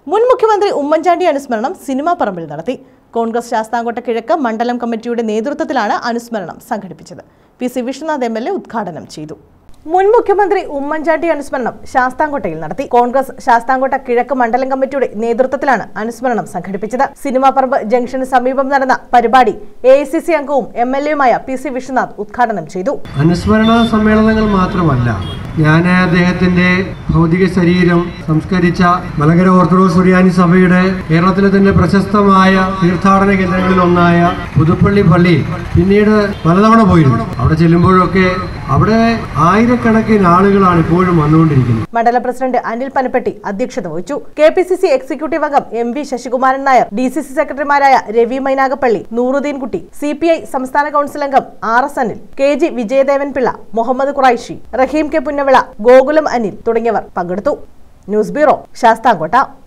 മുൻ മുഖ്യമന്ത്രി ഉമ്മൻചാണ്ടി അനുസ്മരണം സിനിമാ പറമ്പിൽ നടത്തി കോൺഗ്രസ് ശാസ്താംകോട്ട കിഴക്ക് മണ്ഡലം കമ്മിറ്റിയുടെ നേതൃത്വത്തിലാണ് അനുസ്മരണം സംഘടിപ്പിച്ചത് P C Vishwanath M L A ഉദ്ഘാടനം ചെയ്തു മുൻ മുഖ്യമന്ത്രി ഉമ്മൻചാണ്ടി അനുസ്മരണം ശാസ്താംകോട്ടയിൽ നടത്തി കോൺഗ്രസ് ശാസ്താംകോട്ട കിഴക്ക് മണ്ഡലം കമ്മിറ്റിയുടെ നേതൃത്വത്തിലാണ് അനുസ്മരണം സംഘടിപ്പിച്ചത് സിനിമാ പറമ്പ് ജംഗ്ഷന് സമീപം നടന്ന പരിപാടി എ അംഗവും എം എൽ എയുമായ പി സി വിശ്വനാഥ് ഉദ്ഘാടനം ചെയ്തു അനുസ്മരണ സമ്മേളനങ്ങൾ മാത്രമല്ല ഞാൻ അദ്ദേഹത്തിന്റെ ഭൗതിക ശരീരം സംസ്കരിച്ച മലങ്കര ഓർത്തഡോക്സ് സുറിയാനി സഭയുടെ കേരളത്തിലെ തന്നെ പ്രശസ്തമായ തീർത്ഥാടന കേന്ദ്രങ്ങളിൽ ഒന്നായ പുതുപ്പള്ളി പള്ളിയിൽ പിന്നീട് പലതവണ പോയിരുന്നു അവിടെ ചെല്ലുമ്പോഴൊക്കെ അവിടെ ആയിരക്കണക്കിന് ആളുകളാണ് ഇപ്പോഴും വന്നുകൊണ്ടിരിക്കുന്നത് മണ്ഡല പ്രസിഡന്റ് അനിൽ പനപ്പെട്ടി അധ്യക്ഷത വഹിച്ചു K P C C executive അംഗം M V Sasikumaran Nair D C C സെക്രട്ടറിമാരായ Ravi Mainagappally Nooruddeenkutty C P I സംസ്ഥാന കൌൺസിൽ അംഗം R S Anil K G Vijayadevan Pillai Muhammad Khuraishi Raheem K Punnavila Gokulam Anil തുടങ്ങിയവർ പങ്കെടുത്തു ന്യൂസ് ബ്യൂറോ ശാസ്താംകോട്ട